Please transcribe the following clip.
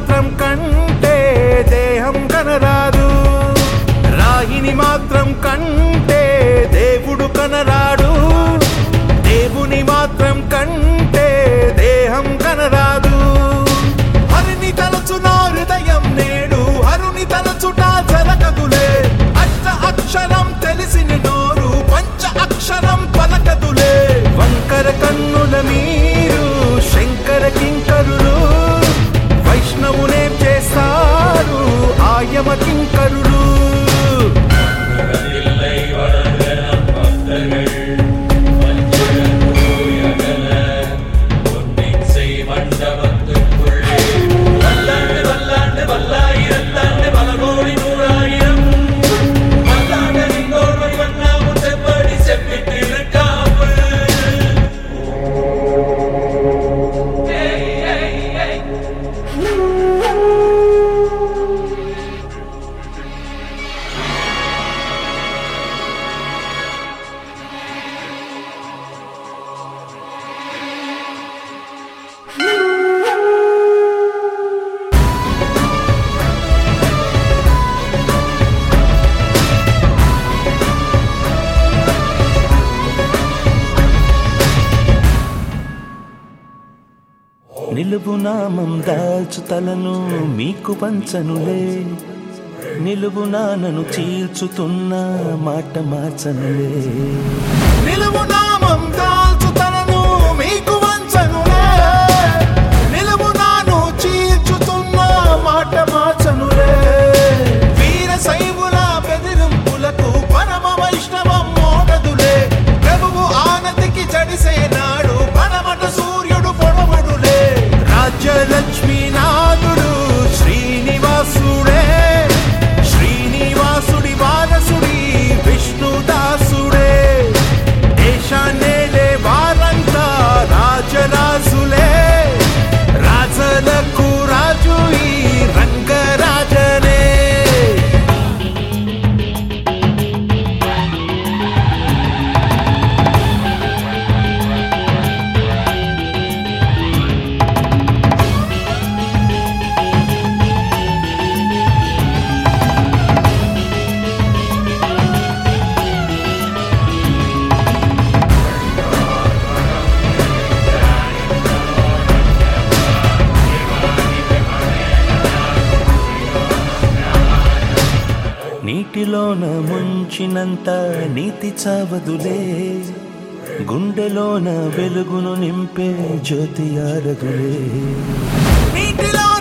మాత్రం కంటే దేహం కనరాదు రాయిని మాత్రం కంటే దేవుడు కనరాడు దేవుని మాత్రం కంటే దేహం కనరాదు హరిని తలచున హృదయం నేడు హరుని తలచుట జరగదులే అష్ట అక్షరం తెలిసిన నోరు పంచ అక్షరం పలకదులే వంకర కన్నుల మీరు శంకర కింకరులు వైష్ణవునేం చేస్తారు ఆయమ కింకరులు இல்லை வளர்கணம் பக்தர்கள் வஞ்சகூயகல பொன்னின் செய் மண்டபத்துக்குள்ளே வல்லாண்டு வல்லாண்டு வல்லாயிரத்தாண்டு பல கோடி நூறாயிரம் வல்லாண்ட நின்றோர்மை வண்ணாமும் செப்படி செப்பிட்டு இருக்காமல் నిలువు నామం దాల్చు తలను మీకు పంచనులే నిలువు నానను చీల్చుతున్న మాట మార్చనులే నిలువు నామం దాల్చు తలను మీకు వంచనులే నిలువు నాను చీల్చుతున్న మాట మార్చనులే వీర శైవుల బెదిరింపులకు పరమ వైష్ణవం మోగదులే ప్రభువు ఆనతికి జడిసేనాడు పరమట సూర్యుడు పొడవడులే రాజ్యలక్ష్మీనాథుడు శ్రీనివాసుడే శ్రీనివాసుడి వారసుడి విష్ణుదాసుడే దేశాన్నేలే వారంతా రాజరాజులే రాజలకు రాజు ఈ రంగరాజనే నీటిలోన ముంచినంత నీతి చావదులే గుండెలోన వెలుగును నింపే జ్యోతి ఆరదులే నీటిలో